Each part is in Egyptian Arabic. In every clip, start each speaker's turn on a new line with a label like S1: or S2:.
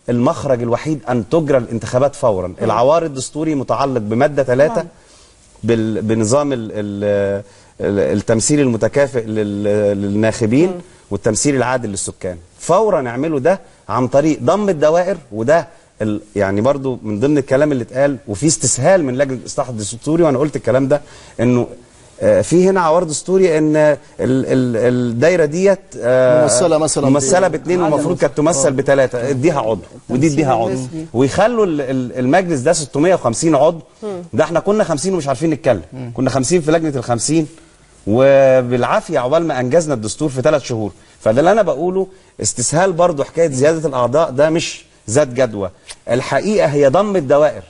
S1: المخرج الوحيد ان تجرى الانتخابات فورا العوار الدستوري متعلق بماده 3 بال... بنظام ال... ال... ال- التمثيل المتكافئ لل... للناخبين والتمثيل العادل للسكان فورا اعملوا ده عن طريق ضم الدوائر وده ال... يعني برضو من ضمن الكلام اللي اتقال وفي استسهال من لجنه الاصلاح الدستوري وانا قلت الكلام ده انه آه، في هنا عوار دستوري ان ال- ال- الدايره ديت آه،
S2: ممثلة مثلاً
S1: ممثله
S2: ب-
S1: باثنين
S2: عدد
S1: والمفروض كانت تمثل بثلاثه اديها عضو ودي اديها عضو
S3: الرسمي.
S1: ويخلوا ال- ال- المجلس ده 650 عضو ده احنا كنا 50 ومش عارفين نتكلم كنا 50 في لجنه ال 50 وبالعافيه عقبال ما انجزنا الدستور في ثلاث شهور فده اللي انا بقوله استسهال برضو حكايه زياده الاعضاء ده مش ذات جدوى الحقيقه هي ضم الدوائر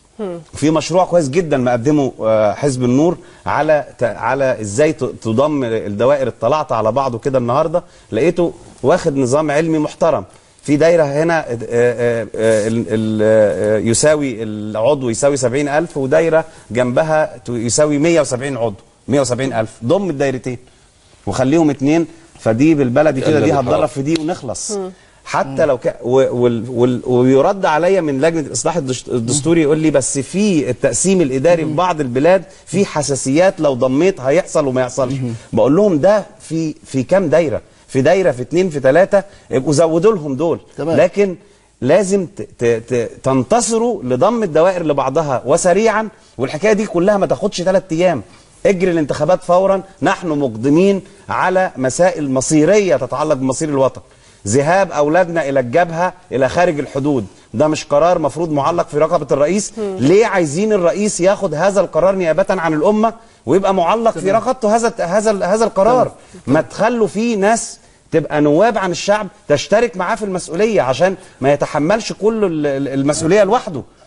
S1: في مشروع كويس جدا مقدمه آه، حزب النور على ت- على ازاي ت- تضم الدوائر اطلعت على بعضه كده النهارده لقيته واخد نظام علمي محترم في دايره هنا آه، آه، آه، ال- ال- آه، يساوي العضو يساوي 70000 ودايره جنبها ت- يساوي 170 عضو 170000 ضم الدايرتين وخليهم اتنين فدي بالبلدي كده
S4: يقلل
S1: دي
S4: الحرام.
S1: هتضرب في دي ونخلص حتى لو كان وال وال ويرد عليا من لجنه الاصلاح الدش- الدستوري يقول لي بس في التقسيم الاداري في بعض البلاد في حساسيات لو ضميت هيحصل وما يحصلش بقول لهم ده في في كام دايره في دايره في اتنين في ثلاثه يبقوا زودوا لهم دول
S2: تمام.
S1: لكن لازم ت- ت- ت- تنتصروا لضم الدوائر لبعضها وسريعا والحكايه دي كلها ما تاخدش ثلاث ايام اجري الانتخابات فورا نحن مقدمين على مسائل مصيريه تتعلق بمصير الوطن ذهاب اولادنا الى الجبهه الى خارج الحدود ده مش قرار مفروض معلق في رقبه الرئيس ليه عايزين الرئيس ياخد هذا القرار نيابه عن الامه ويبقى معلق في رقبته هذا هذا هذا القرار ما تخلوا فيه ناس تبقى نواب عن الشعب تشترك معاه في المسؤوليه عشان ما يتحملش كل ال- ال- المسؤوليه لوحده